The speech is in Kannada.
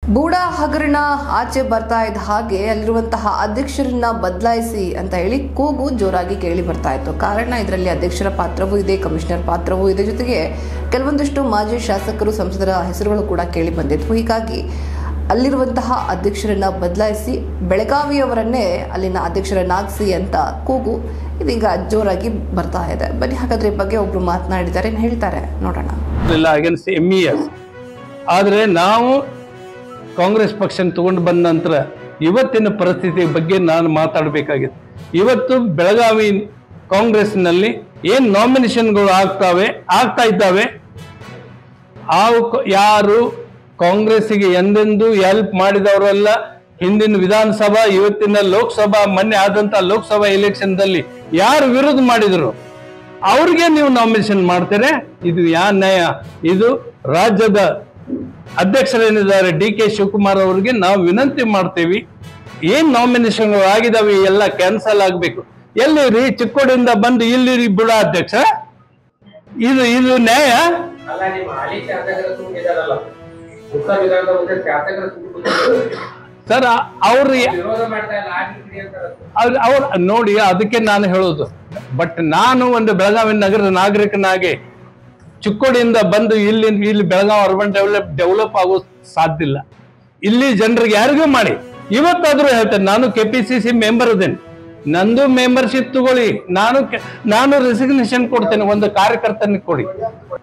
ಬೂಡ ಹಗರಣ ಆಚೆ ಬರ್ತಾ ಇದ್ದ ಹಾಗೆ ಅಲ್ಲಿರುವಂತಹ ಅಧ್ಯಕ್ಷರನ್ನ ಬದಲಾಯಿಸಿ ಅಂತ ಹೇಳಿ ಕೂಗು ಜೋರಾಗಿ ಕೇಳಿ ಬರ್ತಾ ಇತ್ತು ಕಾರಣ ಇದರಲ್ಲಿ ಅಧ್ಯಕ್ಷರ ಪಾತ್ರವೂ ಇದೆ ಕಮಿಷನರ್ ಪಾತ್ರವೂ ಇದೆ ಜೊತೆಗೆ ಕೆಲವೊಂದಿಷ್ಟು ಮಾಜಿ ಶಾಸಕರು ಸಂಸದರ ಹೆಸರುಗಳು ಕೂಡ ಕೇಳಿ ಬಂದಿದ್ವು ಹೀಗಾಗಿ ಅಲ್ಲಿರುವಂತಹ ಅಧ್ಯಕ್ಷರನ್ನ ಬದಲಾಯಿಸಿ ಬೆಳಗಾವಿಯವರನ್ನೇ ಅಲ್ಲಿನ ಅಧ್ಯಕ್ಷರನ್ನಾಗಿಸಿ ಅಂತ ಕೂಗು ಇದೀಗ ಜೋರಾಗಿ ಬರ್ತಾ ಇದೆ ಬನ್ನಿ ಹಾಗಾದ್ರೆ ಈ ಬಗ್ಗೆ ಒಬ್ರು ಮಾತನಾಡಿದ್ದಾರೆ ಏನ್ ಹೇಳ್ತಾರೆ ನೋಡೋಣ ಇಲ್ಲ ಅಗೇನ್ಸ್ಟ್ ಎಮ್ ಇ ಎಸ್ ಆದರೆ ನಾವು ಕಾಂಗ್ರೆಸ್ ಪಕ್ಷ ತಗೊಂಡು ಬಂದ ನಂತರ ಇವತ್ತಿನ ಪರಿಸ್ಥಿತಿ ಬಗ್ಗೆ ನಾನು ಮಾತಾಡಬೇಕಾಗಿತ್ತು ಇವತ್ತು ಬೆಳಗಾವಿ ಕಾಂಗ್ರೆಸ್ನಲ್ಲಿ ಏನು ನಾಮಿನೇಷನ್ಗಳು ಆಗ್ತಾವೆ ಆಗ್ತಾ ಇದ್ದಾವೆ ಆ ಕ- ಯಾರು ಕಾಂಗ್ರೆಸ್ಸಿಗೆ ಎಂದೆಂದೂ ಹೆಲ್ಪ್ ಮಾಡಿದವರೆಲ್ಲ ಹಿಂದಿನ ವಿಧಾನಸಭಾ ಇವತ್ತಿನ ಲೋಕಸಭಾ ಮೊನ್ನೆ ಆದಂತ ಲೋಕಸಭಾ ಎಲೆಕ್ಷನ್ದಲ್ಲಿ ಯಾರು ವಿರೋಧ ಮಾಡಿದ್ರು ಅವ್ರಿಗೆ ನೀವು ನಾಮಿನೇಷನ್ ಮಾಡ್ತೀರಾ ಇದು ಯಾ ನ್ಯಾಯ ಇದು ರಾಜ್ಯದ ಅಧ್ಯಕ್ಷರೇನಿದ್ದಾರೆ ಡಿ ಕೆ ಶಿವಕುಮಾರ್ ಅವರಿಗೆ ನಾವು ವಿನಂತಿ ಮಾಡ್ತೀವಿ ಏನ್ ನಾಮಿನೇಷನ್ಗಳು ಆಗಿದಾವೆ ಎಲ್ಲ ಕ್ಯಾನ್ಸಲ್ ಆಗ್ಬೇಕು ಎಲ್ಲಿ ರೀ ಚಿಕ್ಕೋಡಿಯಿಂದ ಬಂದು ಇಲ್ಲಿ ರೀ ಬಿಡ ಅಧ್ಯಕ್ಷ ಇದು ಇದು ನ್ಯಾಯ ಅಲ್ಲ ನಿಮ್ಮ ಹಾಲಿ ಶಾಸಕರ ತುಂಬಿದಾರಲ್ಲ ಉತ್ತರ ವಿಧಾನದ ಮುಂದೆ ಶಾಸಕರ ತುಂಬಿದ್ದಾರೆ ಸರ್ ಅವ್ರ ವಿರೋಧ ಮಾಡ್ತಾ ಇಲ್ಲ ಆಗಿರ್ತೀರಿ ಅಂತಾರೆ ಅವ್ರ ಅವ್ರ ನೋಡಿ ಅದಕ್ಕೆ ನಾನು ಹೇಳೋದು ಬಟ್ ನಾನು ಒಂದು ಬೆಳಗಾವಿ ನಗರದ ನಾಗರಿಕನಾಗಿ ಚಿಕ್ಕೋಡಿಯಿಂದ ಬಂದು ಇಲ್ಲಿ ಇಲ್ಲಿ ಬೆಳಗಾವಿ ಅರ್ಬನ್ ಡೆವಲಪ್ ಡೆವಲಪ್ ಆಗೋ ಸಾಧ್ಯ ಇಲ್ಲ ಇಲ್ಲಿ ಜನರಿಗೆ ಯಾರಿಗೂ ಮಾಡಿ ಇವತ್ತಾದ್ರೂ ಹೇಳ್ತೇನೆ ನಾನು K P C C member ಅದೇನೆ ನಂದು ಮೆಂಬರ್ಶಿಪ್ ತಗೊಳ್ಳಿ ನಾನು ಕೆ- ನಾನು ರೆಸಿಗ್ನೇಷನ್ ಕೊಡ್ತೇನೆ ಒಂದು ಕಾರ್ಯಕರ್ತನಿಗೆ ಕೊಡಿ